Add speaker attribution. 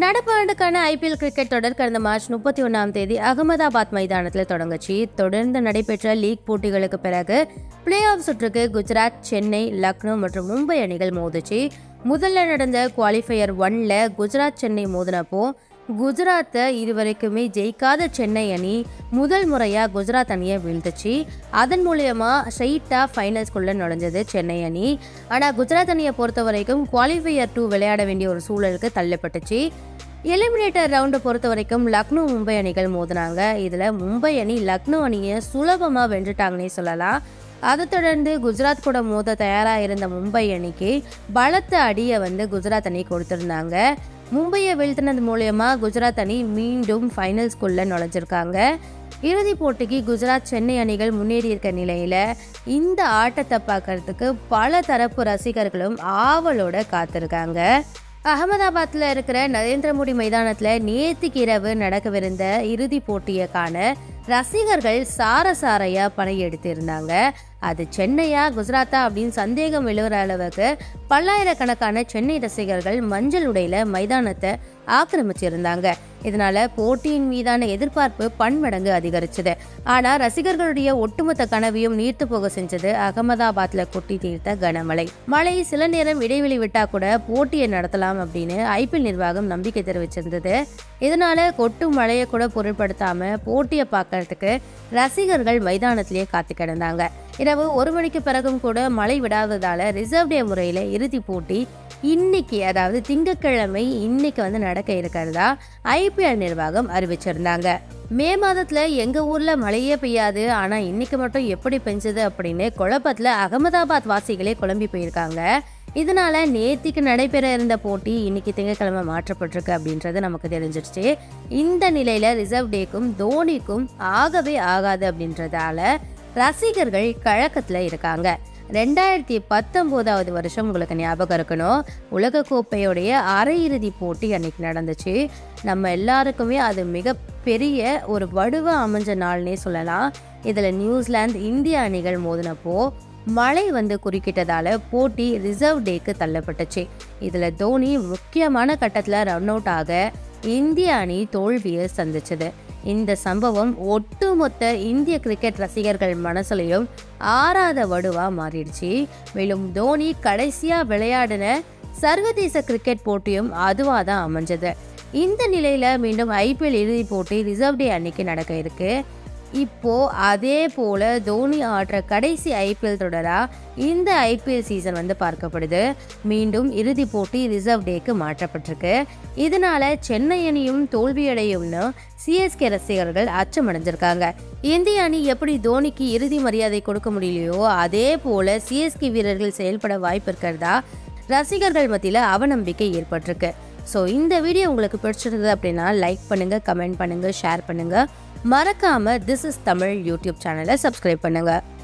Speaker 1: நடப்பு ஆண்டுக்கான IPL cricket தொடர் கடந்த மார்ச் முப்பத்தி ஒன்றாம் தேதி அகமதாபாத் மைதானத்தில் தொடங்குச்சு தொடர்ந்து நடைபெற்ற லீக் போட்டிகளுக்கு பிறகு பிளே ஆஃப் சுற்றுக்கு குஜராத் சென்னை லக்னோ மற்றும் மும்பை அணிகள் மோதுச்சு முதல்ல நடந்த குவாலிஃபயர் ஒன்ல குஜராத் சென்னை மோதினப்போ குஜராத்தை இதுவரைக்குமே ஜெயிக்காத சென்னை அணி முதல் முறையாக குஜராத் அணியை வீழ்த்துச்சு அதன் மூலயமா ஸ்ட்ரைட்டாக ஃபைனல்ஸ்குள்ளே நுழைஞ்சது சென்னை அணி ஆனால் குஜராத் அணியை பொறுத்த வரைக்கும் குவாலிஃபையர் டூ விளையாட வேண்டிய ஒரு சூழலுக்கு தள்ளப்பட்டுச்சு எலிமினேட்டர் ரவுண்டை பொறுத்த வரைக்கும் லக்னோ மும்பை அணிகள் மோதினாங்க இதில் மும்பை அணி லக்னோ அணியை சுலபமாக வென்றுட்டாங்கன்னே சொல்லலாம் அதை தொடர்ந்து குஜராத் கூட மோத தயாராக இருந்த மும்பை அணிக்கு பலத்த அடியை வந்து குஜராத் அணி கொடுத்துருந்தாங்க மும்பையை வீழ்த்தினது மூலயமா குஜராத் அணி மீண்டும் ஃபைனல்ஸ்குள்ளே நுழைஞ்சிருக்காங்க இறுதிப் போட்டிக்கு குஜராத் சென்னை அணிகள் முன்னேறி இருக்க நிலையில இந்த ஆட்டத்தை பார்க்கறதுக்கு பல தரப்பு ரசிகர்களும் ஆவலோட காத்திருக்காங்க அகமதாபாத்தில் இருக்கிற நரேந்திர மோடி மைதானத்தில் நேற்றுக்கு இரவு நடக்கவிருந்த இறுதிப் போட்டியை காண ரசிகர்கள் சாரசாரையா படையெடுத்திருந்தாங்க அது சென்னையா குஜராத்தா அப்படின்னு சந்தேகம் எழுகிற அளவுக்கு பல்லாயிரக்கணக்கான சென்னை ரசிகர்கள் மஞ்சள் உடையில மைதானத்தை ஆக்கிரமிச்சிருந்தாங்க இதனால போட்டியின் மீதான எதிர்பார்ப்பு பன்மடங்கு அதிகரிச்சது ஆனா ரசிகர்களுடைய ஒட்டுமொத்த கனவையும் நீர்த்து போக செஞ்சது அகமதாபாத்ல கொட்டி தீர்த்த கனமழை மழை சில நேரம் இடைவெளி விட்டா கூட போட்டியை நடத்தலாம் அப்படின்னு ஐபிஎல் நிர்வாகம் நம்பிக்கை தெரிவிச்சிருந்தது இதனால கொட்டும் மழையை கூட பொருட்படுத்தாம போட்டியை பார்க்கறதுக்கு ரசிகர்கள் மைதானத்திலேயே காத்து கிடந்தாங்க இரவு ஒரு மணிக்கு பிறகும் கூட மழை விடாததால ரிசர்வ் டே முறையில் இறுதி போட்டி இன்னைக்கு அதாவது திங்கட்கிழமை இன்னைக்கு வந்து நடக்க இருக்கிறதா ஐபிஎல் நிர்வாகம் அறிவிச்சிருந்தாங்க மே மாதத்துல எங்க ஊர்ல மழையே பெய்யாது ஆனா இன்னைக்கு மட்டும் எப்படி பெஞ்சது அப்படின்னு குழப்பத்துல அகமதாபாத் வாசிகளே குழம்பி போயிருக்காங்க இதனால நேத்திக்கு நடைபெற இருந்த போட்டி இன்னைக்கு திங்கட்கிழமை மாற்றப்பட்டிருக்கு அப்படின்றது நமக்கு தெரிஞ்சிருச்சு இந்த நிலையில ரிசர்வ் டேக்கும் தோனிக்கும் ஆகவே ஆகாது அப்படின்றதால ரசிகர்கள் கழக்கத்துல இருக்காங்க ரெண்டாயிரத்தி பத்தொம்போதாவது வருஷம் உங்களுக்கு ஞாபகம் இருக்கணும் உலகக்கோப்பையுடைய அரையிறுதி போட்டி அன்னைக்கு நடந்துச்சு நம்ம எல்லாருக்குமே அது மிகப்பெரிய ஒரு வடுவ அமைஞ்ச நாள்னே சொல்லலாம் இதில் நியூசிலாந்து இந்திய அணிகள் மோதினப்போ மழை வந்து குறுக்கிட்டதால போட்டி ரிசர்வ் டேக்கு தள்ளப்பட்டுச்சு இதில் தோனி முக்கியமான கட்டத்தில் ரன் அவுட் ஆக இந்திய அணி தோல்வியை சந்திச்சது இந்த சம்பவம் ஒட்டுமொத்த இந்திய கிரிக்கெட் ரசிகர்கள் மனசுலையும் ஆறாத வடுவா மாறிடுச்சு மேலும் தோனி கடைசியா விளையாடின சர்வதேச கிரிக்கெட் போட்டியும் அதுவாக தான் அமைஞ்சது இந்த நிலையில மீண்டும் ஐபிஎல் இறுதிப் போட்டி ரிசர்வ் டே அன்னைக்கு நடக்க இருக்கு இப்போ அதே போல தோனி ஆடுற கடைசி ஐபிஎல் தொடரா இந்த ஐபிஎல் சீசன் வந்து பார்க்கப்படுது மீண்டும் இறுதி போட்டி ரிசர்வ் டேக்கு மாற்றப்பட்டிருக்கு இதனால சென்னை அணியும் தோல்வியடையும்னு சிஎஸ்கே ரசிகர்கள் அச்சமடைஞ்சிருக்காங்க இந்திய அணி எப்படி தோனிக்கு இறுதி மரியாதை கொடுக்க முடியலையோ அதே போல சிஎஸ்கே வீரர்கள் செயல்பட வாய்ப்பு இருக்கிறதா ரசிகர்கள் மத்தியில் அவநம்பிக்கை ஏற்பட்டிருக்கு ஸோ இந்த வீடியோ உங்களுக்கு பிடிச்சிருந்தது அப்படின்னா லைக் பண்ணுங்க கமெண்ட் பண்ணுங்க ஷேர் பண்ணுங்க மறக்காம திஸ் இஸ் தமிழ் யூடியூப் சேனலை சப்ஸ்கிரைப் பண்ணுங்க